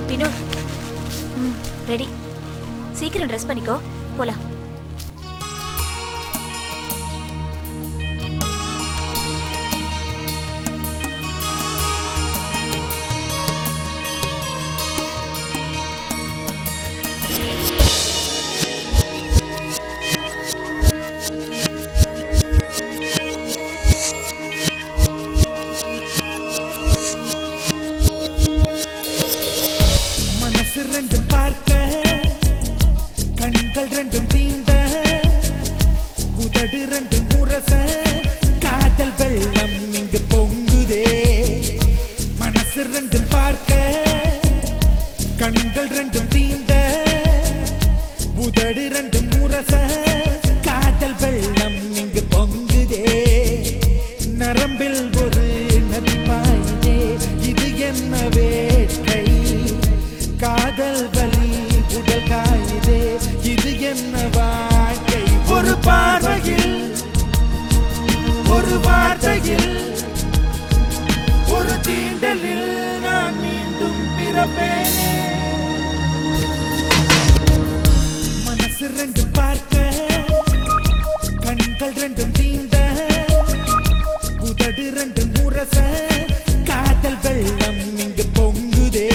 வினோத் ம் ரெடி சீக்கிரம் ட்ரெஸ் பண்ணிக்கோ போலாம் மனசு ரெண்டும் பார்க்க கண்கள் ரெண்டும் தீண்ட உதடு ரெண்டும் முரச காதல் வெள்ளம் இங்கு பொங்குதே மனசு ரெண்டும் பார்க்க கண்கள் ரெண்டும் தீண்ட உதடு ரெண்டும் முரச காதல் வெள்ளம் இங்கு பொங்குதே நரம்பில் ஒரு நதிப்பாயுதே இது என்ன வேட்கை காதல் வலி உடல் காயுதே இது என்ன வாழ்க்கை ஒரு பார்வையில் ஒரு வார்த்தையில் ஒரு தீண்டலில் நான் மீண்டும் பிறப்பேனே மனசு ரெண்டும் பார்க்க கண்கள் ரெண்டும் தீண்ட உதடு ரெண்டும் முரச காதல் வெள்ளம் இங்கு பொங்குதே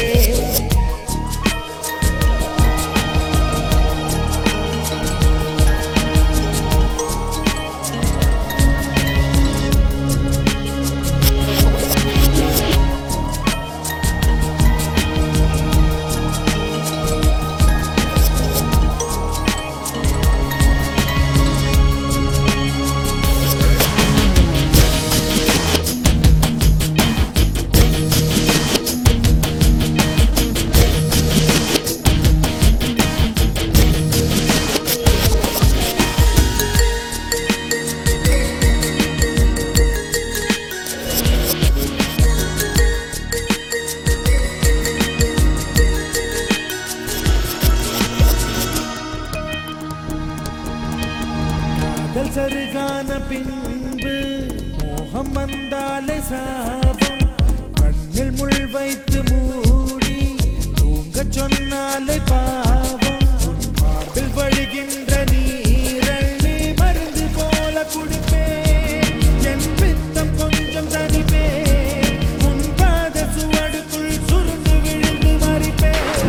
காதல் சருகான பின்பு மோகம் வந்தாலே சாபம் கண்ணில் முள் வைத்து மூடி தூங்கச் சொன்னாலே பாவம் உன் மார்பில் வழிகின்ற நீரள்ளி மருந்து போல குடிப்பேன் என் பித்தம் கொஞ்சம் தனிப்பேன் உன் பாத சுவடுக்குள் சுருண்டு விழுந்து மறிப்பேன்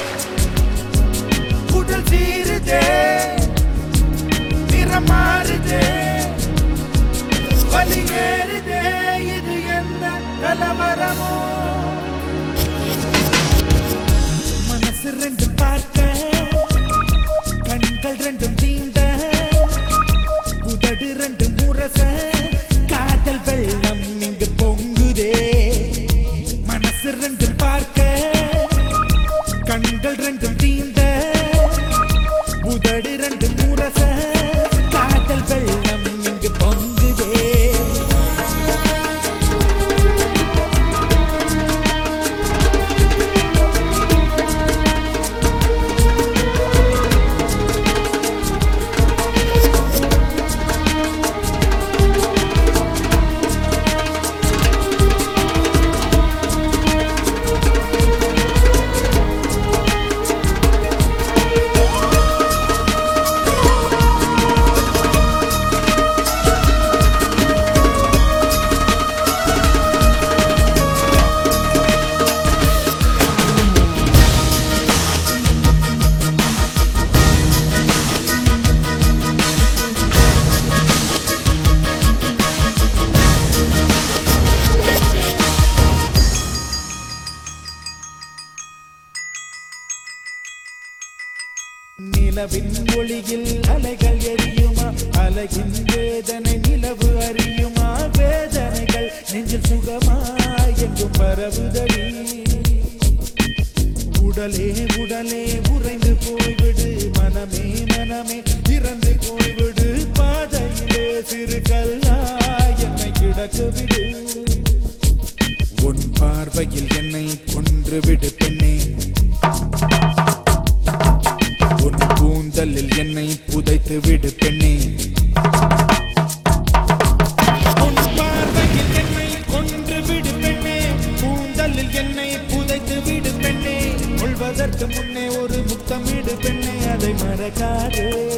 உடல் சீருதே நிறம் மாறுதே வலி ஏறுதே இது என்ன கலவரமோ மனசு ரெண்டு பார்க்க கண்கள் ரெண்டும் தீண்ட உதடு ரெண்டும் முரச காதல் வெள்ளம் இங்கு பொங்குதே மனசு ரெண்டும் பார்க்க கண்கள் ரெண்டும் தீண்ட உதடு ரெண்டும் முரச காதல் வெள்ளம் இங்கு பொங்குதே நிலவின் ஒளியில் அலைகள் எரியுமா அலையின் வேதனை நிலவு அறியுமா வேதனைகள் நெஞ்சில் சுகமா எங்கும் பரவுதடி உடலே உடலே உறைந்து போய்விடு மனமே மனமே இறந்து போய்விடு பாதையிலே சிறு கல்லா என்னை கிடக்க விடு உன் பார்வையில் என்னை கொன்று விடு பெண்ணே உன் கூந்தலில் என்னை புதைத்து விடு பெண்ணே உன் பார்வையில் என்னை கொன்று விடு பெண்ணே கூந்தலில் என்னை புதைத்து விடு பெண்ணே விழுவதற்கு முன்னே ஒரு முத்தமிடு பெண்ணை அதை மறக்காதே